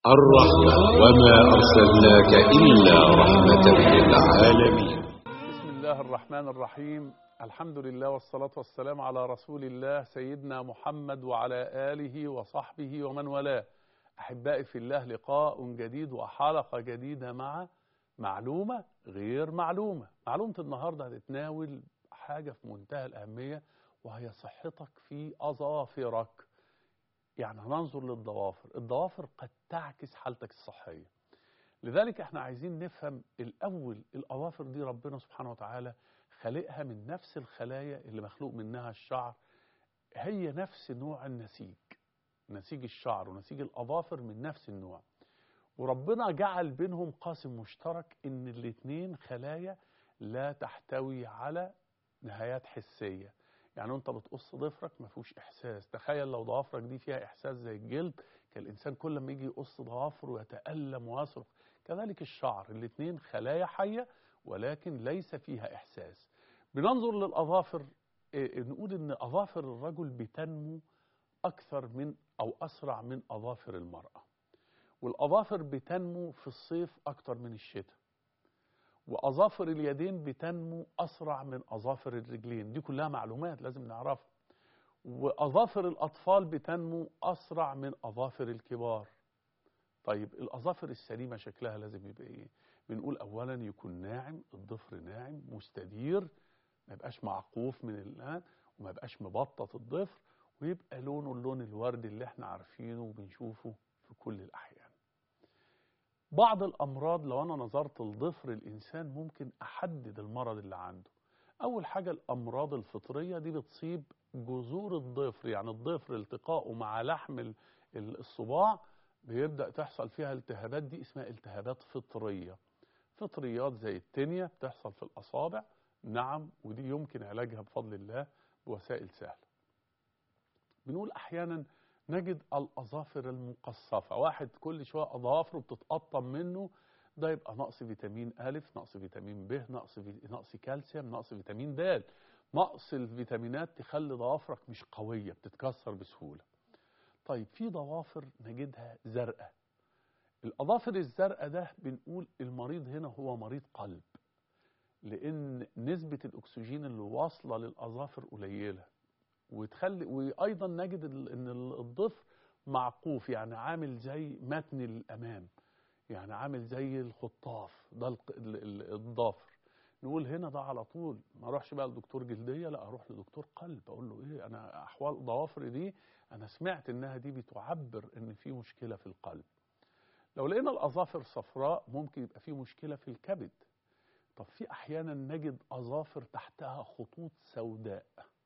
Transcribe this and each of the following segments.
الرحمة وما أرسلناك إلا رحمة للعالمين بسم الله الرحمن الرحيم الحمد لله والصلاة والسلام على رسول الله سيدنا محمد وعلى آله وصحبه ومن والاه أحبائي في الله لقاء جديد وحلقة جديدة مع معلومة غير معلومة معلومة النهاردة هتتناول حاجة في منتهى الأهمية وهي صحتك في أظافرك يعني هننظر للضوافر الضوافر قد تعكس حالتك الصحية لذلك احنا عايزين نفهم الأول الأظافر دي ربنا سبحانه وتعالى خلقها من نفس الخلايا اللي مخلوق منها الشعر هي نفس نوع النسيج نسيج الشعر ونسيج الأظافر من نفس النوع وربنا جعل بينهم قاسم مشترك ان الاتنين خلايا لا تحتوي على نهايات حسيه يعني انت بتقص ضفرك ما فيهوش احساس تخيل لو ضوافرك دي فيها احساس زي الجلد كان الانسان كل ما يجي يقص ضوافره يتالم ويصرخ كذلك الشعر الاثنين خلايا حيه ولكن ليس فيها احساس بننظر للاظافر إيه نقول ان اظافر الرجل بتنمو اكثر من او اسرع من اظافر المراه والاظافر بتنمو في الصيف اكتر من الشتاء واظافر اليدين بتنمو اسرع من اظافر الرجلين دي كلها معلومات لازم نعرفها واظافر الاطفال بتنمو اسرع من اظافر الكبار طيب الاظافر السليمه شكلها لازم يبقى ايه بنقول اولا يكون ناعم الضفر ناعم مستدير ما يبقاش معقوف من الان وما يبقاش مبطط الضفر ويبقى لونه اللون الوردي اللي احنا عارفينه وبنشوفه في كل الاحيان بعض الأمراض لو أنا نظرت لضفر الإنسان ممكن أحدد المرض اللي عنده أول حاجة الأمراض الفطرية دي بتصيب جذور الضفر يعني الضفر التقاؤه مع لحم الصباع بيبدأ تحصل فيها التهابات دي اسمها التهابات فطرية فطريات زي التنية بتحصل في الأصابع نعم ودي يمكن علاجها بفضل الله بوسائل سهلة بنقول أحيانا نجد الأظافر المقصفة واحد كل شوية أظافره بتتقطم منه ده يبقى نقص فيتامين أ نقص فيتامين ب نقص في... نقص كالسيوم نقص فيتامين د نقص الفيتامينات تخلي ضوافرك مش قوية بتتكسر بسهولة طيب في ضوافر نجدها زرقاء الأظافر الزرقاء ده بنقول المريض هنا هو مريض قلب لأن نسبة الأكسجين اللي واصلة للأظافر قليلة وتخلي وايضا نجد ان الضفر معقوف يعني عامل زي متن الامام يعني عامل زي الخطاف ده الضافر نقول هنا ده على طول ما اروحش بقى لدكتور جلديه لا اروح لدكتور قلب اقول له ايه انا احوال ضوافري دي انا سمعت انها دي بتعبر ان في مشكله في القلب لو لقينا الاظافر صفراء ممكن يبقى في مشكله في الكبد طب في احيانا نجد اظافر تحتها خطوط سوداء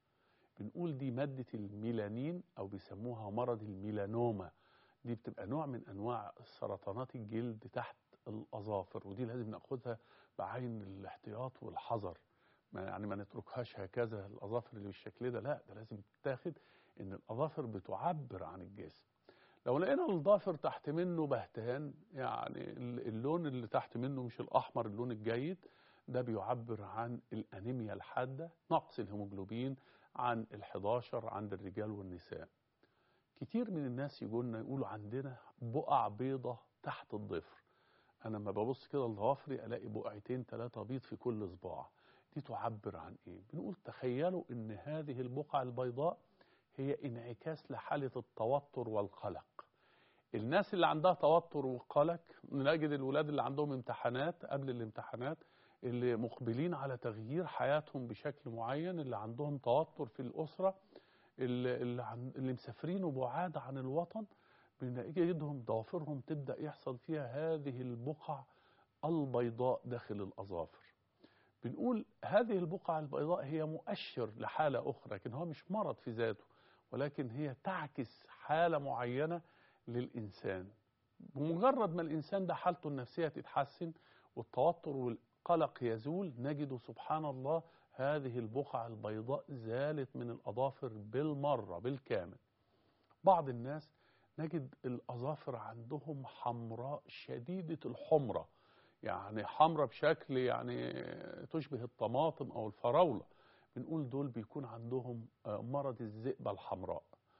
بنقول دي مادة الميلانين أو بيسموها مرض الميلانوما دي بتبقى نوع من أنواع سرطانات الجلد تحت الأظافر ودي لازم ناخدها بعين الاحتياط والحذر ما يعني ما نتركهاش هكذا الأظافر اللي بالشكل ده لا ده لازم تتاخد إن الأظافر بتعبر عن الجسم لو لقينا الضافر تحت منه بهتان يعني اللون اللي تحت منه مش الأحمر اللون الجيد ده بيعبر عن الأنيميا الحادة نقص الهيموجلوبين عن ال11 عند الرجال والنساء كتير من الناس يقولنا يقولوا عندنا بقع بيضة تحت الضفر انا لما ببص كده لضوافري الاقي بقعتين ثلاثة بيض في كل صباع دي تعبر عن ايه بنقول تخيلوا ان هذه البقع البيضاء هي انعكاس لحالة التوتر والقلق الناس اللي عندها توتر وقلق نجد الولاد اللي عندهم امتحانات قبل الامتحانات اللي مقبلين على تغيير حياتهم بشكل معين اللي عندهم توتر في الأسرة اللي, اللي, عن اللي مسافرين وبعاد عن الوطن بنجدهم ضوافرهم تبدأ يحصل فيها هذه البقع البيضاء داخل الأظافر بنقول هذه البقع البيضاء هي مؤشر لحالة أخرى لكن هو مش مرض في ذاته ولكن هي تعكس حالة معينة للإنسان بمجرد ما الإنسان ده حالته النفسية تتحسن والتوتر وال قلق يزول نجد سبحان الله هذه البقع البيضاء زالت من الأظافر بالمرة بالكامل بعض الناس نجد الأظافر عندهم حمراء شديدة الحمرة يعني حمراء بشكل يعني تشبه الطماطم أو الفراولة بنقول دول بيكون عندهم مرض الذئبة الحمراء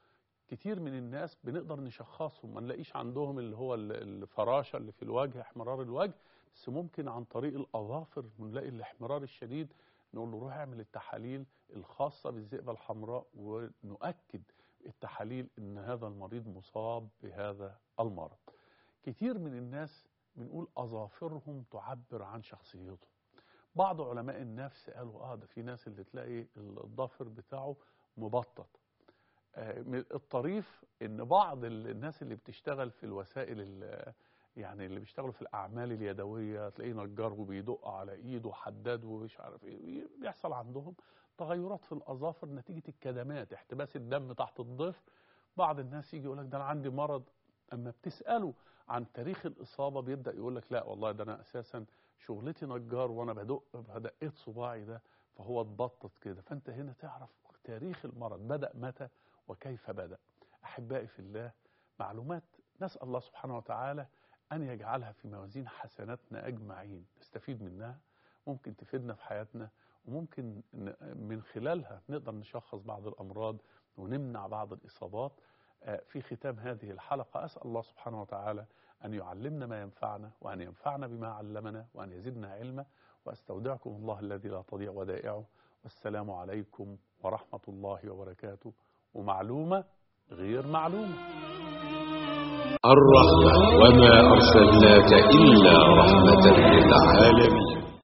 كتير من الناس بنقدر نشخصهم ما نلاقيش عندهم اللي هو ال- الفراشة اللي في الوجه احمرار الوجه بس ممكن عن طريق الأظافر نلاقي الاحمرار الشديد نقول له روح اعمل التحاليل الخاصة بالذئبة الحمراء ونؤكد التحاليل ان هذا المريض مصاب بهذا المرض كتير من الناس بنقول أظافرهم تعبر عن شخصيته بعض علماء النفس قالوا اه ده في ناس اللي تلاقي الضفر بتاعه مبطط آه، من الطريف ان بعض ال- الناس اللي بتشتغل في الوسائل ال- يعني اللي بيشتغلوا في الاعمال اليدويه تلاقيه نجار وبيدق على ايده حداد ومش عارف ايه بيحصل عندهم تغيرات في الاظافر نتيجه الكدمات احتباس الدم تحت الضفر بعض الناس يجي يقول لك ده انا عندي مرض اما بتساله عن تاريخ الاصابه بيبدا يقول لك لا والله ده انا اساسا شغلتي نجار وانا بدق بدقيت صباعي ده فهو اتبطط كده فانت هنا تعرف تاريخ المرض بدا متى وكيف بدا احبائي في الله معلومات نسال الله سبحانه وتعالى ان يجعلها في موازين حسناتنا اجمعين نستفيد منها ممكن تفيدنا في حياتنا وممكن ن- من خلالها نقدر نشخص بعض الامراض ونمنع بعض الاصابات آه، في ختام هذه الحلقه اسال الله سبحانه وتعالى أن يعلمنا ما ينفعنا وأن ينفعنا بما علمنا وأن يزدنا علما وأستودعكم الله الذي لا تضيع ودائعه والسلام عليكم ورحمة الله وبركاته ومعلومة غير معلومة الرحمة وما أرسلناك إلا رحمة للعالمين